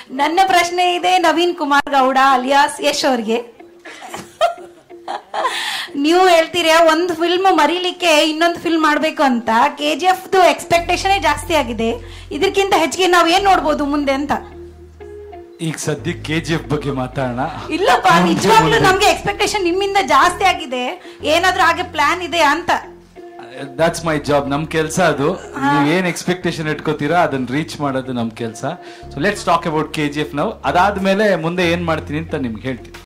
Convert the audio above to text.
ನನ್ನ ಪ್ರಶ್ನೆ ಇದೆ ನವೀನ್ ಕುಮಾರ್ ಗೌಡ ಅಲಿಯಾಸ್ ಯಶ್ ಅವ್ರಿಗೆ ನೀವು ಹೇಳ್ತೀರಾ ಒಂದು ಫಿಲ್ಮ್ ಮರೀಲಿಕ್ಕೆ ಇನ್ನೊಂದು ಫಿಲ್ಮ್ ಮಾಡ್ಬೇಕು ಅಂತ ಕೆ ಜಿ ಎಫ್ ಎಕ್ಸ್ಪೆಕ್ಟೇಷನ್ ಜಾಸ್ತಿ ಆಗಿದೆ ಇದಕ್ಕಿಂತ ಹೆಚ್ಚಿಗೆ ನಾವ್ ಏನ್ ನೋಡ್ಬೋದು ಮುಂದೆ ಅಂತ ಈಗ ಸದ್ಯಕ್ಕೆ ಕೆ ಜಿ ಎಫ್ ಬಗ್ಗೆ ಮಾತಾಡೋಣ ಇಲ್ಲಪ್ಪ ಮುಂದೆ ನಿಜವಾಗ್ಲೂ ಮುಂದೆ. ನಮ್ಗೆ ಎಕ್ಸ್ಪೆಕ್ಟೇಷನ್ ನಿಮ್ಮಿಂದ ಜಾಸ್ತಿ ಆಗಿದೆ ಏನಾದ್ರೂ ಹಾಗೆ ಪ್ಲಾನ್ ಇದೆ ಅಂತ ದಟ್ಸ್ ಮೈ ಜಾಬ್ ನಮ್ ಕೆಲಸ ಅದು ನೀವು ಏನ್ ಎಕ್ಸ್ಪೆಕ್ಟೇಷನ್ ಇಟ್ಕೋತೀರಾ ಅದನ್ನ ರೀಚ್ ಮಾಡೋದು ನಮ್ ಕೆಲಸ so let's talk about K G F ನಾವು ಅದಾದ್ಮೇಲೆ ಮುಂದೆ ಏನ್ ಮಾಡ್ತೀನಿ ಅಂತ ನಿಮ್ಗೆ ಹೇಳ್ತೀನಿ